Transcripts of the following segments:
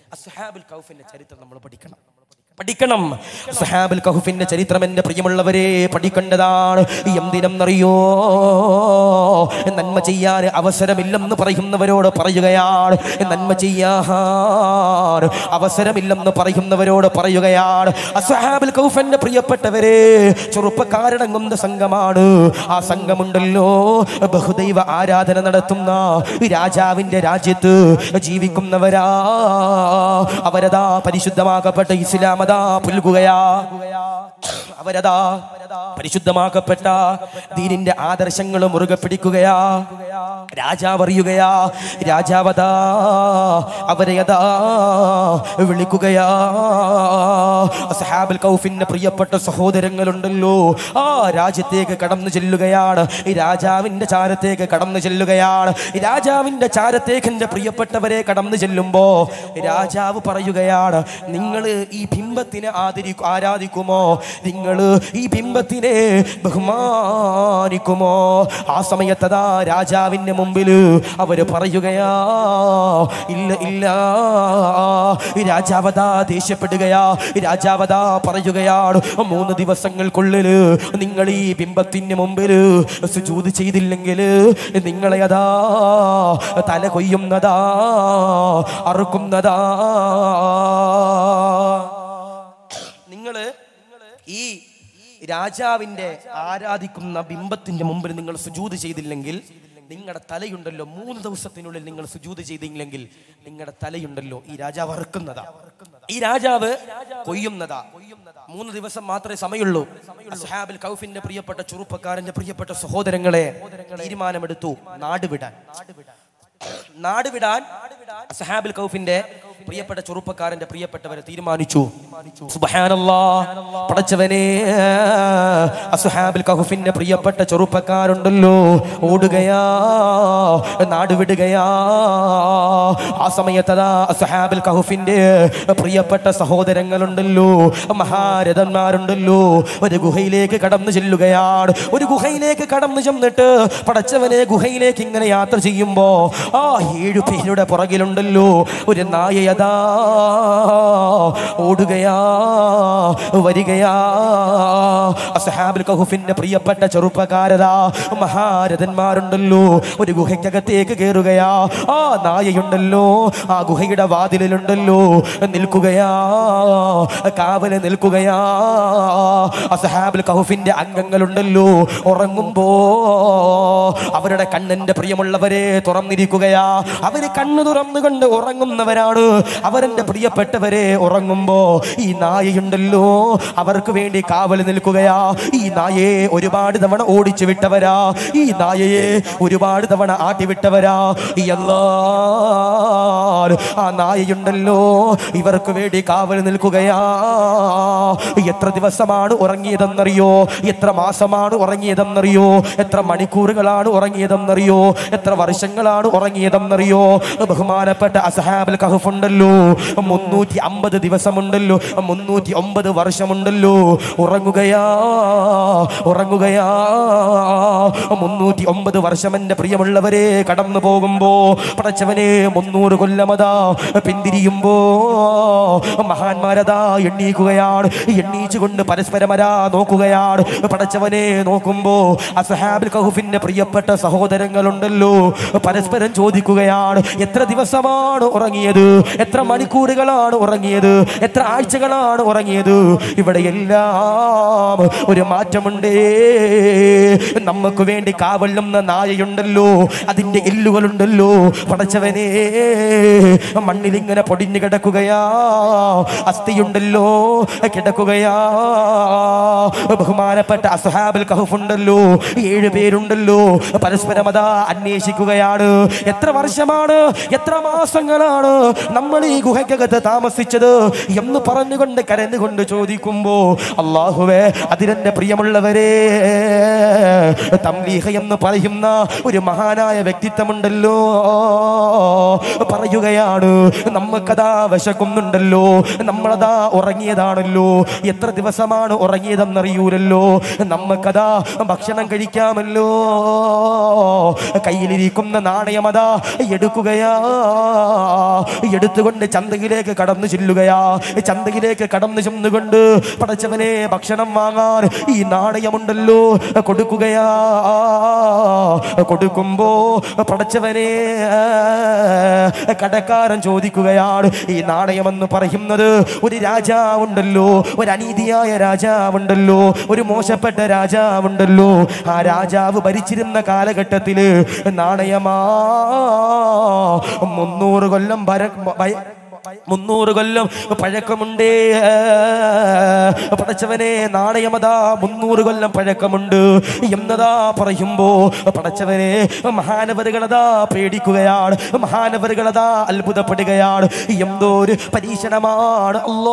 അസ്ഹാബുൽ കൗഫിന്റെ ചരിത്രം നമ്മൾ പഠിക്കണം പഠിക്കണം സഹാബുൽ കഹുഫിന്റെ ചരിത്രം എന്റെ പ്രിയമുള്ളവരെ പഠിക്കേണ്ടതാണ് എന്തിനെന്നറിയോ നന്മ ചെയ്യാൻ അവസരമില്ലെന്ന് പറയുന്നവരോട് പറയുകയാണ് നന്മ ചെയ്യാൻ അവസരമില്ലെന്ന് പറയുന്നവരോട് പറയുകയാണ് അസഹാബുൽ കൗഫന്റെ പ്രിയപ്പെട്ടവരെ ചെറുപ്പക്കാരടങ്ങുന്ന സംഘമാണ് ആ സംഘമുണ്ടല്ലോ ബഹുദൈവ ആരാധന നടത്തുന്ന രാജാവിന്റെ രാജ്യത്ത് ജീവിക്കുന്നവരാ അവരതാ പരിശുദ്ധമാക്കപ്പെട്ട ഇസ്ലാമതാ പുൽകുകയാ അവരതാ പരിശുദ്ധമാക്കപ്പെട്ട ദീനിന്റെ ആദർശങ്ങൾ മുറുകെ പിടിക്കുകയാ രാജാവ് അറിയുകയാ രാജാവതാ അവരെ യഥാ വിളിക്കുകയാ സഹാബുൽ കൗഫിന്റെ പ്രിയപ്പെട്ട സഹോദരങ്ങളുണ്ടല്ലോ ആ രാജ്യത്തേക്ക് കടന്നു ചെല്ലുകയാണ് ഈ രാജാവിന്റെ ചാരത്തേക്ക് കടന്നു ചെല്ലുകയാണ് ഈ രാജാവിന്റെ ചാരത്തേക്ക് എന്റെ പ്രിയപ്പെട്ടവരെ കടന്നു ചെല്ലുമ്പോ രാജാവ് പറയുകയാണ് നിങ്ങൾ ഈ ബിംബത്തിനെ ആദരിക്കു ആരാധിക്കുമോ നിങ്ങൾ ഈ ബിംബത്തിനെ ബഹുമാനിക്കുമോ ആ സമയത്തതാ രാജാവിന്റെ മുമ്പിൽ അവര് പറയുകയാ ഇല്ല ഇല്ല ഈ രാജാവതാ ദേഷ്യപ്പെടുകയാ ഈ രാജാവതാ പറയുകയാണ് മൂന്ന് ദിവസങ്ങൾക്കുള്ളിൽ നിങ്ങൾ ഈ ബിംബത്തിന് മുമ്പിൽ സുജൂത് ചെയ്തില്ലെങ്കിൽ നിങ്ങളെ അതാ തല കൊയ്യുന്നതാ അറുക്കുന്നതാ നിങ്ങള് ഈ രാജാവിന്റെ ആരാധിക്കുന്ന ബിംബത്തിന്റെ മുമ്പിൽ നിങ്ങൾ സുജൂത് ചെയ്തില്ലെങ്കിൽ നിങ്ങളുടെ തലയുണ്ടല്ലോ മൂന്ന് ദിവസത്തിനുള്ളിൽ നിങ്ങൾ സുജൂത് ചെയ്തില്ലെങ്കിൽ നിങ്ങളുടെ തലയുണ്ടല്ലോ ഈ രാജാവ് അറുക്കുന്നതാ ഈ രാജാവ് കൊയ്യുന്നതാ മൂന്ന് ദിവസം മാത്രമേ സമയമുള്ളൂ അസ്ഹാബിൽ കൗഫിന്റെ പ്രിയപ്പെട്ട ചെറുപ്പക്കാരന്റെ പ്രിയപ്പെട്ട സഹോദരങ്ങളെ തീരുമാനമെടുത്തു നാട് വിടാൻ നാട് വിടാൻ സഹാബിൽ കൗഫിന്റെ പ്രിയപ്പെട്ട ചെറുപ്പക്കാരന്റെ പ്രിയപ്പെട്ടവരെ തീരുമാനിച്ചു സുബ്ഹാനല്ലാ പടച്ചവനെ അസുഹാബിൽ കഹുഫിന്റെ പ്രിയപ്പെട്ട ചെറുപ്പക്കാരുണ്ടല്ലോ ഓടുകയാ നാട് വിടുകയാ ആ സമയത്തതാ അസുഹാബിൽ കഹുഫിന്റെ പ്രിയപ്പെട്ട സഹോദരങ്ങളുണ്ടല്ലോ മഹാരഥന്മാരുണ്ടല്ലോ ഒരു ഗുഹയിലേക്ക് കടന്നു ചെല്ലുകയാണ് ഒരു ഗുഹയിലേക്ക് കടന്നു ചെന്നിട്ട് പടച്ചവനെ ഗുഹയിലേക്ക് ഇങ്ങനെ യാത്ര ചെയ്യുമ്പോ ആ ഏഴു പേരുടെ പുറകിലുണ്ടല്ലോ ഒരു നായയതാ ഓടുകയാ വരികയാ അസഹാബുൽ കഹുഫിന്റെ പ്രിയപ്പെട്ട ചെറുപ്പക്കാരതാ മഹാരഥന്മാരുണ്ടല്ലോ ഒരു ഗുഹയ്ക്കകത്തേക്ക് കയറുകയാ ആ നായയുണ്ടല്ലോ ആ ഗുഹയുടെ വാതിലിലുണ്ടല്ലോ നിൽക്കുകയാ കാവല് നിൽക്കുകയാ അസഹാബുൽ കഹുഫിന്റെ അംഗങ്ങളുണ്ടല്ലോ ഉറങ്ങുമ്പോ അവരുടെ കണ്ണിന്റെ പ്രിയമുള്ളവരെ തുറന്നിരിക്കുകയാ അവര് കണ്ണു തുറന്നുകൊണ്ട് ഉറങ്ങുന്നവരാണ് അവരെന്റെ പ്രിയപ്പെട്ടവരെ ഉറങ്ങുമ്പോ ഈ നായയുണ്ടല്ലോ അവർക്ക് വേണ്ടി കാവൽ നിൽക്കുകയാ ഈ നായയെ ഒരുപാട് തവണ ഓടിച്ചു വിട്ടവരാ ഈ നായയെ ഒരുപാട് തവണ ആട്ടി വിട്ടവരാ ഈ എല്ലാ ആ നായയുണ്ടല്ലോ ഇവർക്ക് വേണ്ടി കാവൽ നിൽക്കുകയാ എത്ര ദിവസമാണ് ഉറങ്ങിയതെന്നറിയോ എത്ര മാസമാണ് ഉറങ്ങിയതെന്നറിയോ എത്ര മണിക്കൂറുകളാണ് ഉറങ്ങിയതെന്നറിയോ എത്ര വർഷങ്ങളാണ് ഉറങ്ങിയതെന്നറിയോ ബഹുമാനപ്പെട്ട അസഹാബൽ കഹഫുണ്ടല്ലോ മുന്നൂറ്റി അമ്പത് ദിവസമുണ്ടല്ലോ മുന്നൂറ്റി ഒമ്പത് വർഷമുണ്ടല്ലോ ഉറങ്ങുകയാ ഉറങ്ങുകയാ മുന്നൂറ്റി ഒമ്പത് വർഷം എന്റെ പ്രിയമുള്ളവരെ കടന്നു പോകുമ്പോ പടച്ചവനെ മുന്നൂറ് കൊല്ലമതാ പിന്തിരിയുമ്പോ മഹാന്മാരതാ എണ്ണീക്കുകയാണ് എണ്ണീച്ചുകൊണ്ട് പരസ്പരമരാ നോക്കുകയാണ് പടച്ചവനെ നോക്കുമ്പോ അസഹാബിൽ കഹുഫിന്റെ പ്രിയപ്പെട്ട സഹോദരങ്ങളുണ്ടല്ലോ പരസ്പരം ചോദിക്കുകയാണ് എത്ര ദിവസമാണ് ഉറങ്ങിയത് എത്ര മണിക്കൂറുകളാണ് ഉറങ്ങിയത് എത്ര ആഴ്ചകളാണ് ഉറങ്ങിയത് ഇവിടെ എല്ലാം ഒരു മാറ്റമുണ്ടേ നമുക്ക് വേണ്ടി കാവല്ലുന്ന നായയുണ്ടല്ലോ അതിന്റെ എല്ലുകളുണ്ടല്ലോ പടച്ചവനെ മണ്ണിൽ ഇങ്ങനെ പൊടിഞ്ഞു കിടക്കുകയാ അസ്ഥിയുണ്ടല്ലോ കിടക്കുകയാ ബഹുമാനപ്പെട്ട അസ്ഹാബുൽ കഹഫുണ്ടല്ലോ ഏഴ് പേരുണ്ടല്ലോ പരസ്പരം അതാ അന്വേഷിക്കുകയാണ് എത്ര വർഷമാണ് എത്ര മാസങ്ങളാണ് നമ്മൾ ഈ ഗുഹയ്ക്കകത്ത് താമസിച്ചത് എന്ന് പറഞ്ഞുകൊണ്ട് കരഞ്ഞുകൊണ്ട് ചോദിക്കുമ്പോ അള്ളാഹുവേ അതിലെന്റെ പ്രിയമുള്ളവരെ തംലീഹ എന്ന് പറയുന്ന ഒരു മഹാനായ വ്യക്തിത്വമുണ്ടല്ലോ പറയുകയാണ് നമുക്കതാ വിശക്കുന്നുണ്ടല്ലോ നമ്മളതാ ഉറങ്ങിയതാണല്ലോ എത്ര ദിവസമാണ് ഉറങ്ങിയതെന്നറിയൂലല്ലോ നമുക്കതാ ഭക്ഷണം കഴിക്കാമല്ലോ കയ്യിലിരിക്കുന്ന നാണയമതാ എടുക്കുകയാ എടുത്തുകൊണ്ട് ചന്തയിലേക്ക് കടന്നു ചെല്ലുകയാ ചന്തയിലേക്ക് കടന്നു ചെന്നുകൊണ്ട് പടച്ചവനെ ഭക്ഷണം വാങ്ങാൻ ഈ നാണയമുണ്ടല്ലോ കൊടുക്കുകയാ കൊടുക്കുമ്പോ പടച്ചവനെ കടക്കാരൻ ചോദിക്കുകയാണ് ഈ നാണയമെന്ന് പറയുന്നത് ഒരു രാജാവുണ്ടല്ലോ ഒരു അനീതിയായ രാജാവുണ്ടല്ലോ ഒരു മോശപ്പെട്ട രാജാവുണ്ടല്ലോ ആ രാജാവ് ഭരിച്ചിരുന്ന കാലഘട്ടത്തില് നാണയമാ മുന്നൂറ് കൊല്ലം ഭര ഭയ- മുന്നൂറ് കൊല്ലം പഴക്കമുണ്ടേ പടച്ചവനെ നാണയമതാ മുന്നൂറ് കൊല്ലം പഴക്കമുണ്ട് എന്നതാ പറയുമ്പോ പടച്ചവനെ മഹാനവരുകളതാ പേടിക്കുകയാണ് മഹാനവരുകളതാ അത്ഭുതപ്പെടുകയാണ് എന്തോ ഒരു പരീക്ഷണമാണ് അല്ലോ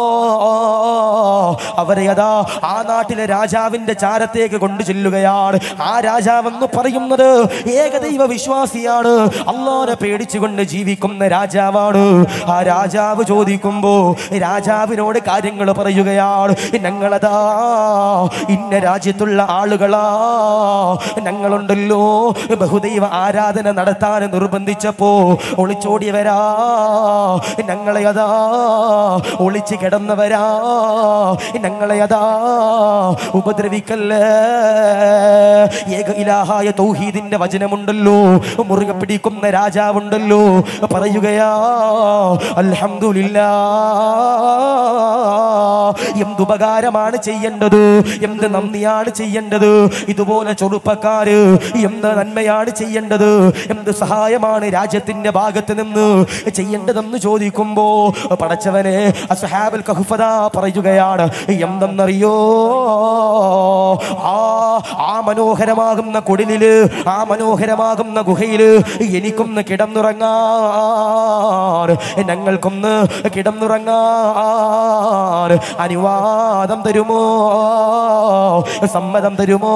അവരെ അതാ ആ നാട്ടിലെ രാജാവിന്റെ ചാരത്തേക്ക് കൊണ്ടു ചെല്ലുകയാണ് ആ രാജാവെന്ന് പറയുന്നത് ഏകദൈവ വിശ്വാസിയാണ് അള്ളാനെ പേടിച്ചുകൊണ്ട് ജീവിക്കുന്ന രാജാവാണ് ആ രാജാവ് ചോദിക്കുമ്പോ രാജാവിനോട് കാര്യങ്ങൾ പറയുകയാണ് ഞങ്ങളതാ ഇന്ന രാജ്യത്തുള്ള ആളുകളാ ഞങ്ങളുണ്ടല്ലോ ബഹുദൈവ ആരാധന നടത്താൻ നിർബന്ധിച്ചപ്പോ ഒളിച്ചോടിയവരാ ഞങ്ങളെ അതാ ഒളിച്ച് കിടന്നവരാ ഞങ്ങളെ അതാ ഉപദ്രവിക്കല്ലേ ഏക ഇലാഹായ തൗഹീദിന്റെ വചനമുണ്ടല്ലോ മുറുകെ പിടിക്കുന്ന രാജാവുണ്ടല്ലോ പറയുകയാ അൽഹംദുലില്ലാ എന്തുപകാരമാണ് ചെയ്യേണ്ടത് എന്ത് നന്ദിയാണ് ചെയ്യേണ്ടത് ഇതുപോലെ ചെറുപ്പക്കാര് എന്ത് നന്മയാണ് ചെയ്യേണ്ടത് എന്ത് സഹായമാണ് രാജ്യത്തിന്റെ ഭാഗത്ത് നിന്ന് ചെയ്യേണ്ടതെന്ന് ചോദിക്കുമ്പോ പടച്ചവനെ അസ്ഹാബൽ കഹുഫദ പറയുകയാണ് എന്തെന്നറിയോ ആ ആ മനോഹരമാകുന്ന കുടിലില് ആ മനോഹരമാകുന്ന ഗുഹയില് എനിക്കൊന്ന് കിടന്നുറങ്ങാൻ ഞങ്ങൾക്കൊന്ന് കിടന്നുറങ്ങാൻ അനുവാദം തരുമോ സമ്മതം തരുമോ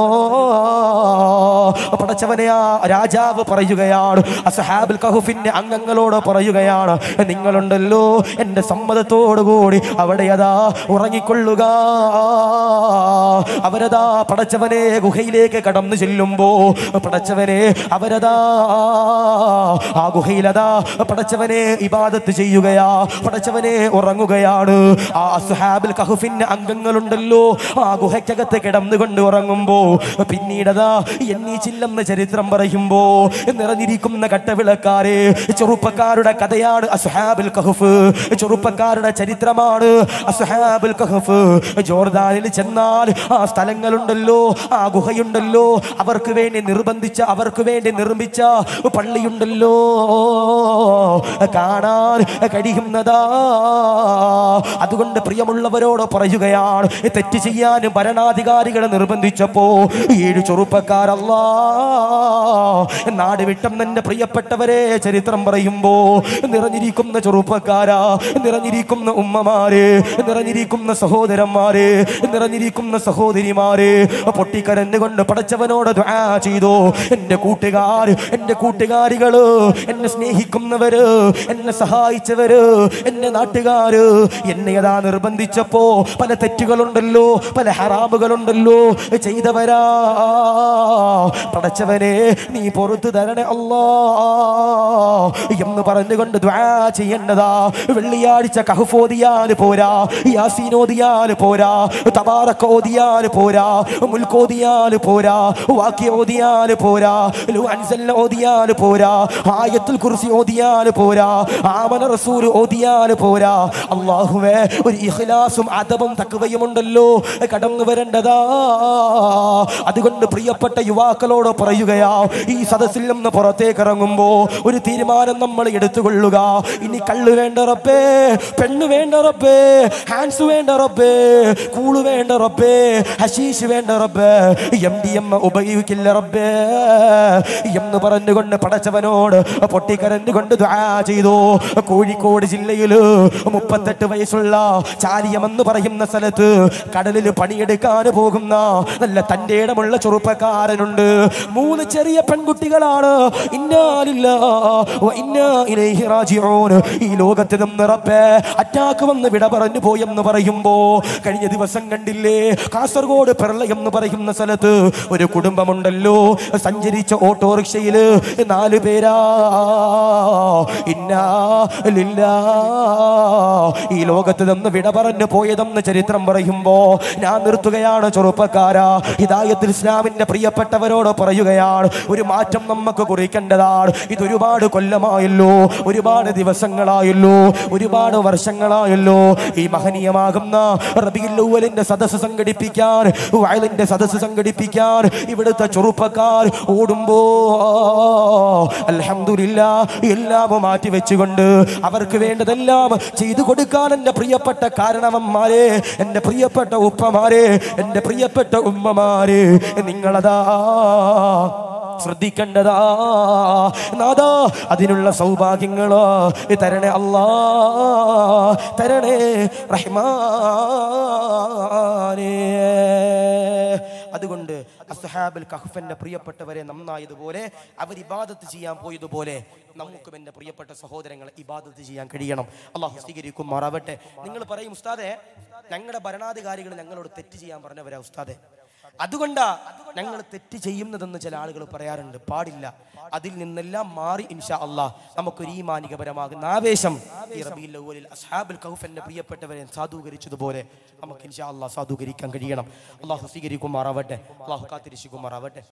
പടച്ചവനെ ആ രാജാവ് പറയുകയാണ് അസഹാബുൽ കഹുഫിന്റെ അംഗങ്ങളോട് പറയുകയാണ് നിങ്ങളുണ്ടല്ലോ എന്റെ സമ്മതത്തോടു കൂടി അവിടെ അതാ ഉറങ്ങിക്കൊള്ളുക അവരതാ പടച്ചവനെ ഗുഹയിലേക്ക് കടന്നു ചെല്ലുമ്പോ പടച്ചവനെ അവരതാ ആ ഗുഹയിലതാ പടച്ചവനെ ഇബാദത്ത് ചെയ്യുകയാ പടച്ചവനെ ഉറങ്ങുകയാണ് ആ അസ്ഹാബിൽ കഹുഫിന്റെ അംഗങ്ങളുണ്ടല്ലോ ആ ഗുഹയ്ക്കകത്ത് കിടന്നുകൊണ്ട് ഉറങ്ങുമ്പോ പിന്നീടതാ എണ്ണീച്ചില്ലെന്ന് ചരിത്രം പറയുമ്പോ നിറഞ്ഞിരിക്കുന്ന കട്ടവിളക്കാരെ ചെറുപ്പക്കാരുടെ കഥയാണ് അസ്ഹാബിൽ കഹുഫ് ചെറുപ്പക്കാരുടെ ചരിത്രമാണ് അസ്ഹാബുൽ കഹഫ് ജോർദാനിൽ ചെന്നാൽ ആ സ്ഥലങ്ങളുണ്ടല്ലോ ആ ഗുഹയുണ്ടല്ലോ അവർക്ക് വേണ്ടി നിർബന്ധിച്ച അവർക്ക് വേണ്ടി നിർമ്മിച്ച പള്ളിയുണ്ടല്ലോ കാണാൻ കഴിയുന്നതാ അതുകൊണ്ട് പ്രിയമുള്ളവരോട് പറയുകയാണ് തെറ്റ് ചെയ്യാൻ ഭരണാധികാരികളെ നിർബന്ധിച്ചപ്പോ ഏഴ് ചെറുപ്പക്കാരല്ല നാട് വിട്ടെന്നെ പ്രിയപ്പെട്ടവരെ ചരിത്രം പറയുമ്പോ നിറഞ്ഞിരിക്കുന്ന ചെറുപ്പക്കാരാ നിറഞ്ഞിരിക്കുന്ന ഉമ്മമാര് നിറഞ്ഞിരിക്കുന്ന സഹോദരന്മാര് നിറഞ്ഞിരിക്കുന്ന സഹോദരിമാര് പൊട്ടിക്കരഞ്ഞുകൊണ്ട് പടച്ചവനോട് ദുആ ചെയ്തു എന്റെ കൂട്ടുകാർ എന്റെ കൂട്ടുകാരികള് എന്നെ സ്നേഹിക്കുന്നവര് എന്നെ സഹായിച്ചവര് എന്റെ നാട്ടുകാര് എന്നെ അതാ നിർബന്ധിച്ചപ്പോ പല തെറ്റുകളുണ്ടല്ലോ പല ഹറാമുകളുണ്ടല്ലോ ചെയ്തവരാ പടച്ചവനെ നീ പുറത്തു തരണേ അല്ലാ എന്ന് പറഞ്ഞുകൊണ്ട് ദ്വാ ചെയ്യേണ്ടതാ വെള്ളിയാഴ്ച കഹുഫോദിയാല് പോരാ യാസീനോദിയാല് പോരാ തബാറക്ക് ഓതിയാല് പോരാ മുൽക്കോദിയാല് പോരാ വാക്യ ഓതിയാല് പോരാ ലു അൻസല്ല ഓതിയാല് പോരാ ആയത്തുൽ കുർസി ഓതിയാല് പോരാ ആമന റസൂൽ ഓതിയാല് പോരാ അള്ളാഹുവേ ഒരു ഇഖ്ലാസും അദബും തക്കവയും ഉണ്ടല്ലോ കടന്നു വരേണ്ടതാ അതുകൊണ്ട് പ്രിയപ്പെട്ട യുവാക്കളോട് പറയുകയാ ഈ സദസ്സിൽ നിന്ന് പുറത്തേക്ക് ഇറങ്ങുമ്പോ ഒരു തീരുമാനം നമ്മൾ എടുത്തുകൊള്ളുക ഇനി കള്ളു വേണ്ട റബ്ബേ പെണ്ണ് വേണ്ട റബ്ബേ ഹാൻസ് വേണ്ട റബ്ബേ കൂള് വേണ്ട റബ്ബേ ഹശീഷ് വേണ്ട റബ്ബേ എം ഡി എം ഉപയോഗിക്കില്ല റബ്ബേ എന്ന് പറഞ്ഞുകൊണ്ട് പടച്ചവനോട് പൊട്ടിക്കരഞ്ഞുകൊണ്ട് ദ്വാ ചെയ്തു കോഴിക്കോട് ജില്ലയില് മുപ്പത്തെട്ട് വയസ്സുള്ള ചാലിയം എന്ന് പറയുന്ന സ്ഥലത്ത് കടലിൽ പണിയെടുക്കാൻ പോകുന്ന നല്ല തന്റെ ഇടമുള്ള ചെറുപ്പക്കാരനുണ്ട് മൂന്ന് ചെറിയ പെൺകുട്ടികളാണ് ഇന്നാലില്ല ഇന്നാ ഇലൈഹി റാജിഊൻ ഈ ലോകത്ത് നിന്ന് റബ്ബേ അറ്റാക്ക് വന്ന് വിട പറഞ്ഞു പോയെന്ന് പറയുമ്പോ കഴിഞ്ഞ ദിവസം കണ്ടില്ലേ കാസർഗോഡ് പെർള എന്ന് പറയുന്ന സ്ഥലത്ത് ഒരു കുടുംബമുണ്ടല്ലോ സഞ്ചരിച്ച ഓട്ടോറിക്ഷയില് നാല് പേരാ ഇന്നാ ലില്ലാ ഈ ലോകത്ത് നിന്ന് വിട പറഞ്ഞു പോയതെന്ന് ചരിത്രം പറയുമ്പോ ഞാൻ നിർത്തുകയാണ് ചെറുപ്പക്കാരാ ഹിദായത്തിൽ ഇസ്ലാമിന്റെ പ്രിയപ്പെട്ടവരോട് പറയുകയാണ് ഒരു മാറ്റം നമുക്ക് കുറിക്കേണ്ടതാണ് ഇത് ഒരുപാട് കൊല്ലമായല്ലോ ഒരുപാട് ദിവസങ്ങളായല്ലോ ഒരുപാട് വർഷങ്ങളായല്ലോ ഈ മഹനീയമാകുന്ന റബിയുല്ലവലിന്റെ സദസ്സ് സംഘടിപ്പിക്കാൻ വയലിന്റെ സദസ്സ് സംഘടിപ്പിക്കാൻ ഇവിടുത്തെ ചെറുപ്പക്കാർ ഓടുമ്പോ അൽഹംദുലില്ല എല്ലാം മാറ്റി വെച്ചുകൊണ്ട് അവർക്ക് വേണ്ടതെല്ലാം ചെയ്തു കൊടുക്കാൻ എൻ്റെ പ്രിയപ്പെട്ട കാരണവന്മാരെ എൻ്റെ പ്രിയപ്പെട്ട ഉപ്പമാരെ എൻ്റെ പ്രിയപ്പെട്ട ഉമ്മമാരെ നിങ്ങളതാ ശ്രദ്ധിക്കേണ്ടതാ നാദാ അതിനുള്ള സൗഭാഗ്യങ്ങളോ തരണേ അല്ലാ തരണേ റഹ്മാനേ അതുകൊണ്ട് അസ്ഹാബുൽ കഹ്ഫന്റെ പ്രിയപ്പെട്ടവരെ നന്നായതുപോലെ അവർ ഇബാദത്ത് ചെയ്യാൻ പോയതുപോലെ നമുക്കും എൻ്റെ പ്രിയപ്പെട്ട സഹോദരങ്ങളെ ഇബാദത്ത് ചെയ്യാൻ കഴിയണം അള്ളാഹു സ്വീകരിക്കുമാറാവട്ടെ നിങ്ങൾ പറയും ഉസ്താദെ ഞങ്ങളുടെ ഭരണാധികാരികൾ ഞങ്ങളോട് തെറ്റ് ചെയ്യാൻ പറഞ്ഞവരാ ഉസ്താദെ അതുകൊണ്ടാ ഞങ്ങൾ തെറ്റ് ചെയ്യുന്നതെന്ന് ചില ആളുകൾ പറയാറുണ്ട് പാടില്ല അതിൽ നിന്നെല്ലാം മാറി ഇൻഷാ അള്ളാഹ് നമുക്കൊരു ഈമാനികപരമാകുന്ന ആവേശം ഈ റബീൽ അവലിൽ അസ്ഹാബുൽ കൗഫന്റെ പ്രിയപ്പെട്ടവരെ സാധൂകരിച്ചതുപോലെ നമുക്ക് ഇൻഷാ അള്ളാഹ് സാധൂകരിക്കാൻ കഴിയണം അള്ളാഹു സ്വീകരിക്കുമാറാവട്ടെ അള്ളാഹു കാത്തിരിശുകുമാറാവട്ടെ